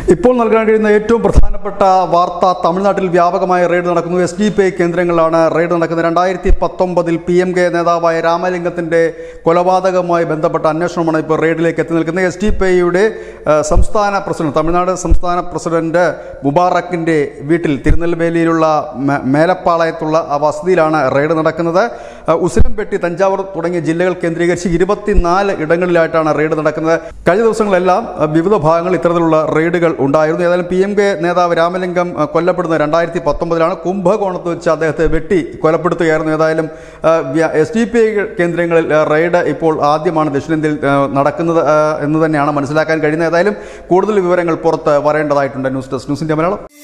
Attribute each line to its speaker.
Speaker 1: ഇപ്പോൾ നൽകാൻ കഴിയുന്ന ഏറ്റവും പ്രധാനപ്പെട്ട വാർത്ത തമിഴ്നാട്ടിൽ വ്യാപകമായ റെയ്ഡ് നടക്കുന്നു എസ് ഡി പി ഐ കേന്ദ്രങ്ങളിലാണ് റെയ്ഡ് നടക്കുന്നത് രണ്ടായിരത്തി പത്തൊമ്പതിൽ പി എം കെ നേതാവായ രാമലിംഗത്തിന്റെ കൊലപാതകവുമായി ബന്ധപ്പെട്ട അന്വേഷണമാണ് ഇപ്പോൾ റെയ്ഡിലേക്ക് എത്തി നിൽക്കുന്നത് എസ് ഡി പി ഐയുടെ സംസ്ഥാന പ്രസിഡന്റ് തമിഴ്നാട് സംസ്ഥാന പ്രസിഡന്റ് മുബാറക്കിന്റെ വീട്ടിൽ തിരുനെൽവേലിയിലുള്ള മേ- മേലപ്പാളയത്തുള്ള ആ വസതിയിലാണ് റെയ്ഡ് നടക്കുന്നത് അഹ് ഉസിലംപെട്ടി തഞ്ചാവൂർ തുടങ്ങിയ ജില്ലകൾ കേന്ദ്രീകരിച്ച് ഇരുപത്തിനാല് ഇടങ്ങളിലായിട്ടാണ് റെയ്ഡ് നടക്കുന്നത് കഴിഞ്ഞ ദിവസങ്ങളെല്ലാം അഹ് വിവിധ ഭാഗങ്ങളിൽ ഇത്തരത്തിലുള്ള റെയ്ഡുകൾ ഉണ്ടായിരുന്നു ഏതായാലും പി എം കെ നേതാവ് രാമലിംഗം അഹ് കൊല്ലപ്പെടുന്നത് രണ്ടായിരത്തി പത്തൊമ്പതിലാണ് കുംഭകോണത്ത് വെച്ച് അദ്ദേഹത്തെ വെട്ടി കൊലപ്പെടുത്തുകയായിരുന്നു ഏതായാലും എസ് ഡി പി ഐ കേന്ദ്രങ്ങളിൽ അഹ് റെയ്ഡ് ഇപ്പോൾ ആദ്യമാണ് ദക്ഷിണേന്ത്യയിൽ അഹ് നടക്കുന്നത് അഹ് എന്ന് തന്നെയാണ് മനസ്സിലാക്കാൻ കഴിയുന്നത് ഏതായാലും കൂടുതൽ വിവരങ്ങൾ പുറത്ത് വരേണ്ടതായിട്ടുണ്ട് ന്യൂസ് ഡെസ്ക് ന്യൂസിന്റെ മലയാളം